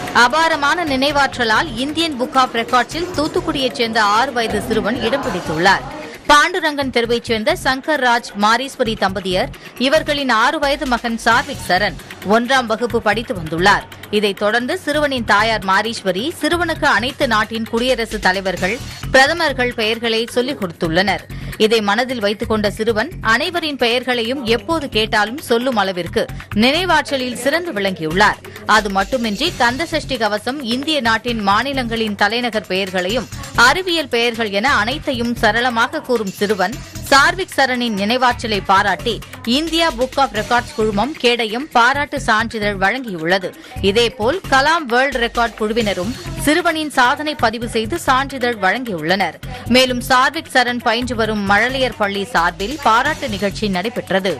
அபாரமான நினைவாற்றலால் Indian book of ரெக்கார்ட்ஸில் தூத்துக்குடியைச் சேர்ந்த ஆறு வயது சிறுவன் இடம் பிடித்துள்ளார் பாண்டுரங்கன் தெருவைச் சேர்ந்த சங்கர் ராஜ் மாரீஸ்வரி தம்பதியர் இவர்களின் ஆறு வயது மகன் சார்விக் சரண் ஒன்றாம் வகுப்பு படித்து வந்துள்ளார் இதைத் தொடர்ந்து சிறுவனின் தாயார் மாரீஸ்வரி சிறுவனுக்கு அனைத்து நாட்டின் குடியரசுத் தலைவர்கள் பிரதமர்கள் பெயர்களை சொல்லிக் கொடுத்துள்ளனர் இதை மனதில் வைத்துக் கொண்ட சிறுவன் அனைவரின் பெயர்களையும் எப்போது கேட்டாலும் சொல்லும் அளவிற்கு நினைவாற்றலில் சிறந்து விளங்கியுள்ளார் அது மட்டுமின்றி கந்தசஷ்டி கவசம் இந்திய நாட்டின் மாநிலங்களின் தலைநகர் பெயர்களையும் அறிவியல் பெயர்கள் என அனைத்தையும் சரளமாக கூறும் சிறுவன் சார்விக் சரணின் நினைவாற்றலை பாராட்டி இந்தியா புக் ஆஃப் ரெக்கார்ட்ஸ் குழுமம் கேடயம் பாராட்டு சான்றிதழ் வழங்கியுள்ளது இதேபோல் கலாம் வேர்ல்ட் ரெக்கார்ட் குழுவினரும் சிறுவனின் சாதனை பதிவு செய்து சான்றிதழ் வழங்கியுள்ளனர் மேலும் சார்விக் சரண் பயின்று வரும் மழலையர் பள்ளி சார்பில் பாராட்டு நிகழ்ச்சி நடைபெற்றது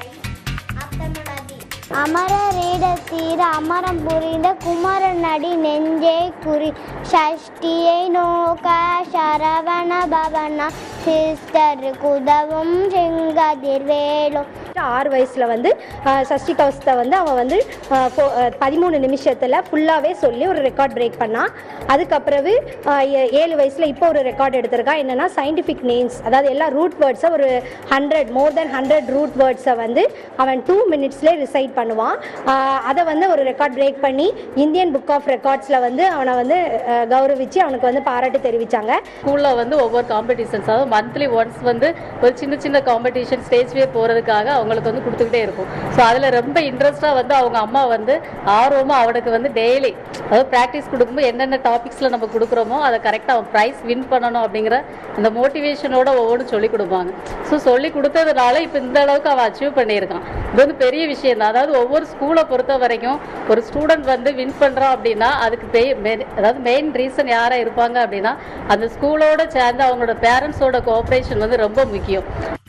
அமரரீட தீர அமரம் புரிந்த குமரன் அடி நெஞ்சே குறி ஷஷ்டியை நோக்க சரவண பவனா சிஸ்டருக்கு உதவும் செங்கதிர் வேலும் ஆறு வயசில் வந்து ஆஹ், சஷ்டி கவசத்தை வந்து அவன் வந்து ஆஹ், ஃபோ- ஆஹ், பதிமூணு நிமிஷத்தில் ஃபுல்லாகவே சொல்லி ஒரு ரெக்கார்ட் பிரேக் பண்ணான் அதுக்கப்புறவு ஆஹ், ஏ- ஏழு வயசில் இப்போ ஒரு ரெக்கார்ட் எடுத்திருக்கான் என்னென்னா சயின்டிஃபிக் நேம்ஸ் அதாவது எல்லா ரூட் வேர்ட்ஸை ஒரு hundred more then hundred root வேர்ட்ஸை வந்து அவன் டூ மினிட்ஸ்லேயே ரிசைட் பண்ணுவான் ஆஹ், அதை வந்து ஒரு ரெக்கார்ட் பிரேக் பண்ணி இந்தியன் புக் ஆஃப் ரெக்கார்ட்ஸில் வந்து அவனை வந்து ஆஹ், கௌரவிச்சு அவனுக்கு வந்து பாராட்டு தெரிவித்தாங்க ஸ்கூலில் வந்து ஒவ்வொரு காம்படிஷன்ஸ் அதாவது மந்த்லி ஒன்ஸ் வந்து ஒரு சின்ன சின்ன காம்படிஷன் ஸ்டேஜ் வே போகிறதுக்காக அவங்களுக்கு வந்து கொடுத்துக்கிட்டே இருக்கும் ஸோ அதில் ரொம்ப இன்ட்ரெஸ்ட்டாக வந்து அவங்க அம்மா வந்து ஆர்வமாக அவனுக்கு வந்து டெய்லி அதாவது ப்ராக்டிஸ் கொடுக்கும்போது என்னென்ன டாபிக்ஸில் நம்ம கொடுக்குறோமோ அதை கரெக்டாக அவன் ப்ரைஸ் வின் பண்ணணும் அப்படிங்கிற அந்த மோட்டிவேஷனோட ஒவ்வொன்றும் சொல்லி கொடுப்பாங்க ஸோ சொல்லி கொடுத்ததுனால இப்போ இந்த அளவுக்கு அவன் அச்சீவ் பண்ணியிருக்கான் இது வந்து பெரிய விஷயம் தான் அதாவது ஒவ்வொரு ஸ்கூலை பொறுத்த வரைக்கும் ஒரு ஸ்டூடெண்ட் வந்து வின் பண்ணுறான் அப்படின்னா அதுக்கு பே- மெ- அதாவது மெயின் ரீசன் யாராக இருப்பாங்க அப்படின்னா அந்த ஸ்கூலோட சேர்ந்து அவங்களோட பேரண்ட்ஸோட கோஆப்ரேஷன் வந்து ரொம்ப முக்கியம்